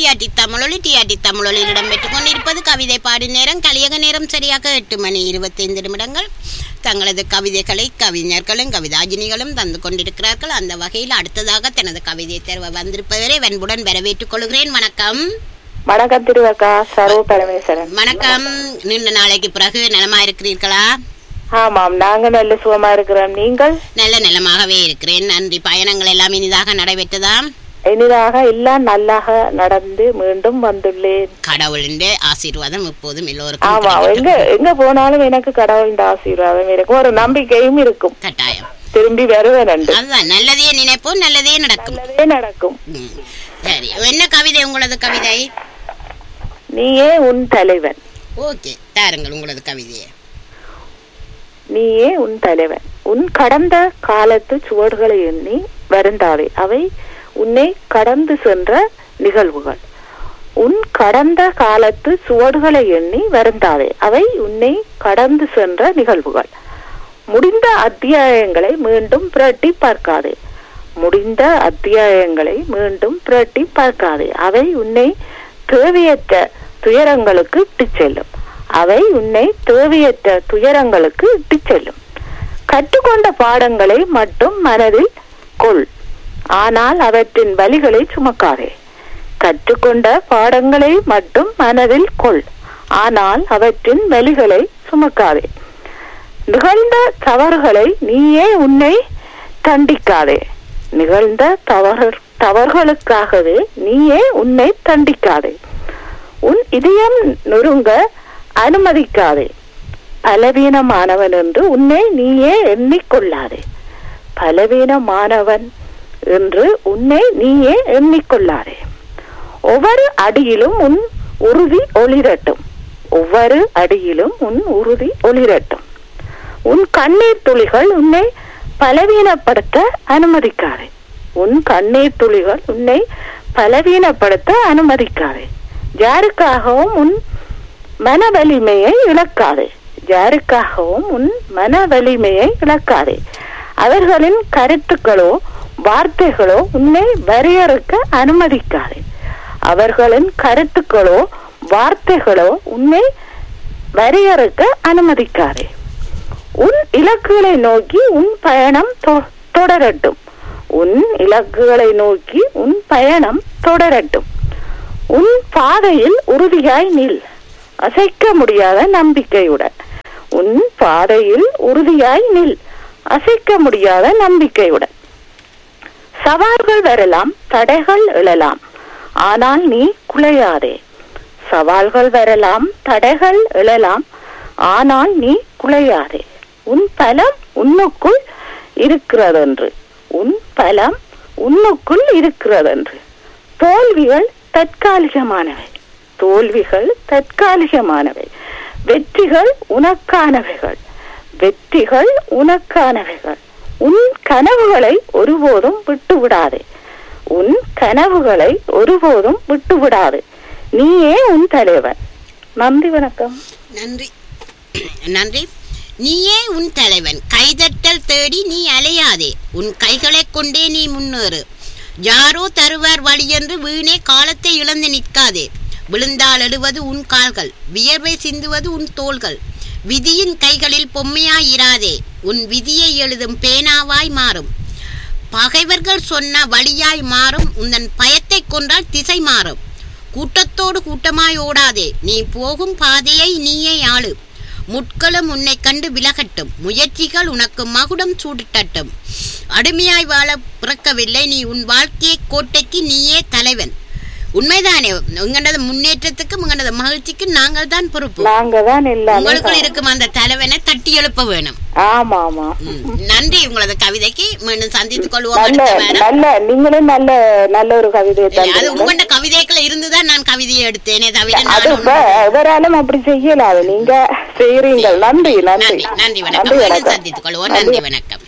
TRT தமிழொலி TRT தமிழொலியில் இடம்பெற்றுக் கொண்டிருப்பது கவிதை பாடும் நேரம் கலியக நேரம் சரியாக எட்டு மணி இருபத்தைந்து நிமிடங்கள் தங்களது கவிதைகளை கவிஞர்களும் கவிதாஜினிகளும் தந்து கொண்டிருக்கிறார்கள் அந்த வகையில் அடுத்ததாக தனது கவிதை தேர்வை வந்திருப்பவரை வெண்புடன் வரவேற்றுக் கொள்கிறேன் வணக்கம் வணக்கம் திருவக்கா சரோ பரமேஸ்வரன் வணக்கம் நீண்ட நாளைக்கு பிறகு நலமா இருக்கிறீர்களா ஆமாம் நாங்க நல்ல சுகமா இருக்கிறோம் நீங்கள் நல்ல நலமாகவே இருக்கிறேன் நன்றி பயணங்கள் எல்லாம் இனிதாக நடைபெற்றதாம் இனிதாக எல்லாம் நல்லாக நடந்து மீண்டும் வந்துள்ளேன் கடவுளின் ஆசீர்வாதம் எப்போதும் எல்லோருக்கும் ஆமா எங்க கிடைக்கட்டும். எங்க போனாலும் எனக்கு கடவுளின் ஆசீர்வாதம் இருக்கும் ஒரு நம்பிக்கையும் இருக்கும் கட்டாயம் திரும்பி வருவேன் என்று அதுதான் நல்லதே நினைப்போம் நல்லதே நடக்கும் நல்லதே நடக்கும் ம். சரி என்ன கவிதை உங்களது கவிதை நீயே உன் தலைவன் ஓகே தாருங்கள் உங்களது கவிதையை நீயே உன் தலைவன் உன் கடந்த காலத்து சுவடுகளை எண்ணி வருந்தாதே அவை உன்னை கடந்து சென்ற நிகழ்வுகள் உன் கடந்த காலத்து சுவடுகளை எண்ணி வருந்தாதே அவை உன்னை கடந்து சென்ற நிகழ்வுகள் முடிந்த அத்தியாயங்களை மீண்டும் புரட்டி பார்க்காதே முடிந்த அத்தியாயங்களை மீண்டும் புரட்டி பார்க்காதே அவை உன்னை தேவையற்ற துயரங்களுக்கு இட்டுச் செல்லும் அவை உன்னை தேவையற்ற துயரங்களுக்கு இட்டுச் செல்லும் கற்றுக்கொண்ட பாடங்களை மட்டும் மனதில் கொள் ஆனால் அவற்றின் வலிகளை சுமக்காதே கற்றுக்கொண்ட பாடங்களை மட்டும் மனதில் கொள் ஆனால் அவற்றின் வலிகளை சுமக்காதே நிகழ்ந்த தவறுகளை நீயே உன்னை தண்டிக்காதே நிகழ்ந்த தவறு தவறுகளுக்காகவே நீயே உன்னை தண்டிக்காதே உன் இதயம் நொறுங்க அனுமதிக்காதே பலவீனமானவன் என்று உன்னை நீயே எண்ணிக்கொள்ளாதே பலவீனமானவன் என்று உன்னை நீயே எண்ணிக்கொள்ளாதே ஒவ்வொரு அடியிலும் உன் உறுதி ஒளிரட்டும் ஒவ்வொரு அடியிலும் உன் உறுதி ஒளிரட்டும் உன் கண்ணீர் துளிகள் உன்னை பலவீனப்படுத்த அனுமதிக்காதே உன் கண்ணீர் துளிகள் உன்னை பலவீனப்படுத்த அனுமதிக்காதே யாருக்காகவும் உன் மன வலிமையை இழக்காதே யாருக்காகவும் உன் மன வலிமையை இழக்காதே அவர்களின் கருத்துக்களோ வார்த்தைகளோ உன்னை வரையறுக்க அனுமதிக்காதே அவர்களின் கருத்துக்களோ வார்த்தைகளோ உன்னை வரையறுக்க அனுமதிக்காதே உன் இலக்குகளை நோக்கி உன் பயணம் தொ- தொடரட்டும் உன் இலக்குகளை நோக்கி உன் பயணம் தொடரட்டும் உன் பாதையில் உறுதியாய் நில் அசைக்க முடியாத நம்பிக்கையுடன் உன் பாதையில் உறுதியாய் நில் அசைக்க முடியாத நம்பிக்கையுடன் சவால்கள் வரலாம் தடைகள் எழலாம் ஆனால் நீ குலையாதே சவால்கள் வரலாம் தடைகள் எழலாம் ஆனால் நீ குலையாதே உன் பலம் உன்னுக்குள் இருக்கிறதென்று உன் பலம் உன்னுக்குள் இருக்கிறதென்று தோல்விகள் தற்காலிகமானவை தோல்விகள் தற்காலிகமானவை வெற்றிகள் உனக்கானவைகள் வெற்றிகள் உனக்கானவைகள் உன் கனவுகளை ஒருபோதும் விட்டு விடாதே உன் கனவுகளை ஒருபோதும் விட்டு விடாதே நீயே உன் தலைவன் நன்றி வணக்கம் நன்றி நன்றி நீயே உன் தலைவன் கைதட்டல் தேடி நீ அலையாதே உன் கைகளைக் கொண்டே நீ முன்னேறு யாரோ தருவார் வழி என்று வீணே காலத்தை இழந்து நிற்காதே விழுந்தால் எழுவது உன் கால்கள் வியர்வை சிந்துவது உன் தோள்கள் விதியின் கைகளில் பொம்மையாயிராதே உன் விதியை எழுதும் பேனாவாய் மாறும் பகைவர்கள் சொன்ன வழியாய் மாறும் உந்தன் பயத்தை கொன்றால் திசை மாறும் கூட்டத்தோடு கூட்டமாய் ஓடாதே நீ போகும் பாதையை நீயே ஆளு முட்களும் உன்னை கண்டு விலகட்டும் முயற்சிகள் உனக்கு மகுடம் சூடிட்டட்டும் அடிமையாய் வாழ பிறக்கவில்லை நீ உன் வாழ்க்கையை கோட்டைக்கு நீயே தலைவன் உண்மைதானே உங்களது முன்னேற்றத்துக்கும் உங்களது மகிழ்ச்சிக்கு நாங்கள் தான் பொறுப்பு நாங்க தான் எல்லாமே உங்களுக்குள் இருக்கும் அந்த தலைவனை தட்டி எழுப்ப வேணும் ஆமா ஆமா ம். நன்றி உங்களது கவிதைக்கு மீண்டும் சந்தித்துக் கொள்வோம் நல்ல அடுத்த வாரம் நல்ல நீங்களும் நல்ல நல்ல ஒரு கவிதையை இல்ல, அது தந்தீங்க உங்கள்ட்ட கவிதைக்குள்ள இருந்துதான் நான் கவிதையை எடுத்தேனே தவிர அது நான் இப்ப எவராலும் அப்படி செய்யலாது நீங்க செய்யறீங்க நன்றி நன்றி நன்றி நன்றி வணக்கம் மீண்டும் சந்தித்துக் கொள்வோம் நன்றி வணக்கம்